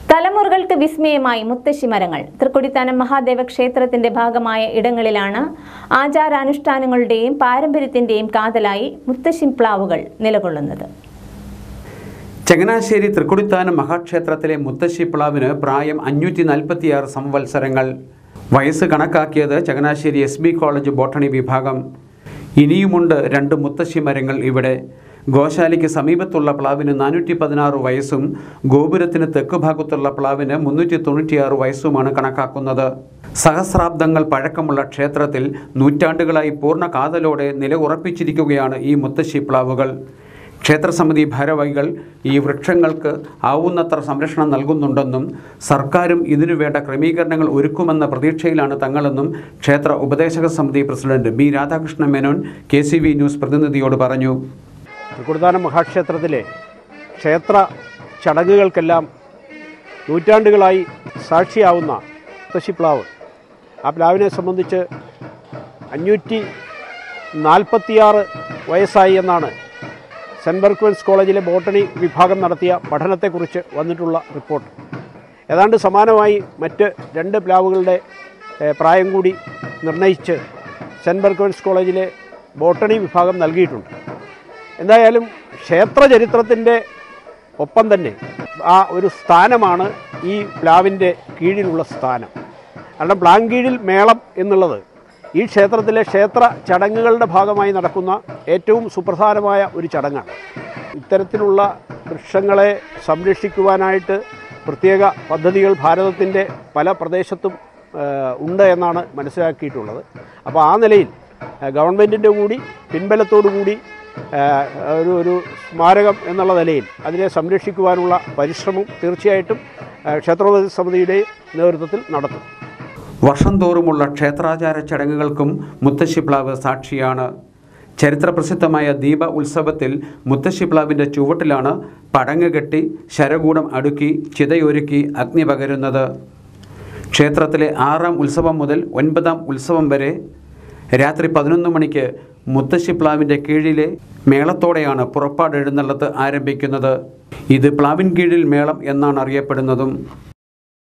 തലമുറകൾക്ക് വിസ്മയമായി മുത്തശ്ശി മരങ്ങൾ തൃക്കൊടിത്താനം മഹാദേവ ക്ഷേത്രത്തിന്റെ ഭാഗമായ ഇടങ്ങളിലാണ് ആചാരാനുഷ്ഠാനങ്ങളുടെയും പാരമ്പര്യത്തിന്റെയും കാതലായി മുത്തശ്ശി പ്ലാവുകൾ നിലകൊള്ളുന്നത് ചങ്ങനാശ്ശേരി തൃക്കുടിത്താനം മഹാക്ഷേത്രത്തിലെ മുത്തശ്ശി പ്ലാവിന് പ്രായം അഞ്ഞൂറ്റി നാൽപ്പത്തിയാറ് സംവത്സരങ്ങൾ വയസ്സ് കണക്കാക്കിയത് Changanassery S B college botany വിഭാഗം ഇനിയുമുണ്ട് രണ്ട് മുത്തശ്ശി മരങ്ങൾ ഇവിടെ ഗോശാലയ്ക്ക് സമീപത്തുള്ള പ്ലാവിന് നാനൂറ്റി പതിനാറ് വയസ്സും ഗോപുരത്തിന് തെക്കുഭാഗത്തുള്ള പ്ലാവിന് മുന്നൂറ്റി തൊണ്ണൂറ്റിയാറ് വയസ്സുമാണ് കണക്കാക്കുന്നത് സഹസ്രാബ്ദങ്ങൾ പഴക്കമുള്ള ക്ഷേത്രത്തിൽ നൂറ്റാണ്ടുകളായി പൂർണ്ണ കാതലോടെ നില ഉറപ്പിച്ചിരിക്കുകയാണ് ഈ മുത്തശ്ശി പ്ലാവുകൾ ക്ഷേത്രസമിതി ഭാരവാഹികൾ ഈ വൃക്ഷങ്ങൾക്ക് ആവുന്നത്ര സംരക്ഷണം നൽകുന്നുണ്ടെന്നും സർക്കാരും ഇതിനു വേണ്ട ക്രമീകരണങ്ങൾ ഒരുക്കുമെന്ന പ്രതീക്ഷയിലാണ് തങ്ങളെന്നും ക്ഷേത്ര ഉപദേശക സമിതി president B Radhakrishna Menon K C V news പ്രതിനിധിയോട് പറഞ്ഞു തൃക്കുടുത്താനം മഹാക്ഷേത്രത്തിലെ ക്ഷേത്ര ചടങ്ങുകൾക്കെല്ലാം നൂറ്റാണ്ടുകളായി സാക്ഷിയാവുന്ന മുത്തശ്ശി പ്ലാവ് ആ പ്ലാവിനെ സംബന്ധിച്ച് അഞ്ഞൂറ്റി നാൽപ്പത്തിയാറ് വയസ്സായി എന്നാണ് സെൻറ്റ് ബർക്വൻസ് കോളേജിലെ ബോട്ടണി വിഭാഗം നടത്തിയ പഠനത്തെക്കുറിച്ച് വന്നിട്ടുള്ള റിപ്പോർട്ട് ഏതാണ്ട് സമാനമായി മറ്റ് രണ്ട് പ്ലാവുകളുടെ ഏഹ്, പ്രായം കൂടി നിർണയിച്ച് സെൻറ്റ് ബർക്വൻസ് കോളേജിലെ ബോട്ടണി വിഭാഗം നൽകിയിട്ടുണ്ട് എന്തായാലും ക്ഷേത്ര ചരിത്രത്തിൻ്റെ ഒപ്പം തന്നെ ആ ഒരു സ്ഥാനമാണ് ഈ പ്ലാവിൻ്റെ കീഴിലുള്ള സ്ഥാനം കാരണം പ്ലാൻ കീഴിൽ മേളം എന്നുള്ളത് ഈ ക്ഷേത്രത്തിലെ ക്ഷേത്ര ചടങ്ങുകളുടെ ഭാഗമായി നടക്കുന്ന ഏറ്റവും സുപ്രധാനമായ ഒരു ചടങ്ങാണ് ഇത്തരത്തിലുള്ള വൃക്ഷങ്ങളെ സംരക്ഷിക്കുവാനായിട്ട് പ്രത്യേക പദ്ധതികൾ ഭാരതത്തിൻ്റെ പല പ്രദേശത്തും ആ, ഉണ്ട് എന്നാണ് മനസ്സിലാക്കിയിട്ടുള്ളത് അപ്പോൾ ആ നിലയിൽ ഗവൺമെൻറ്റിൻ്റെ കൂടി പിൻബലത്തോടു കൂടി ആ, ഒരു ഒരു സ്മാരകം എന്നുള്ള നിലയിൽ അതിനെ സംരക്ഷിക്കുവാനുള്ള പരിശ്രമം തീർച്ചയായിട്ടും ആ, ക്ഷേത്രോപദേശ സമിതിയുടെ നേതൃത്വത്തിൽ നടത്തും വർഷം തോറുമുള്ള ക്ഷേത്രാചാര ചടങ്ങുകൾക്കും മുത്തശ്ശിപ്ലാവ് സാക്ഷിയാണ് ചരിത്രപ്രസിദ്ധമായ ദീപ ഉത്സവത്തിൽ മുത്തശ്ശിപ്ലാവിൻ്റെ ചുവട്ടിലാണ് പടങ്ങ് കെട്ടി ശരകൂടം അടുക്കി ചിതയൊരുക്കി അഗ്നി പകരുന്നത് ക്ഷേത്രത്തിലെ ആറാം ഉത്സവം മുതൽ ഒൻപതാം ഉത്സവം വരെ രാത്രി പതിനൊന്ന് മണിക്ക് മുത്തശ്ശി പ്ലാവിൻ്റെ കീഴിലെ മേളത്തോടെയാണ് പുറപ്പാട് എഴുന്നള്ളത്ത് ആരംഭിക്കുന്നത് ഇത് പ്ലാവിൻ കീഴിൽ മേളം എന്നാണ് അറിയപ്പെടുന്നതും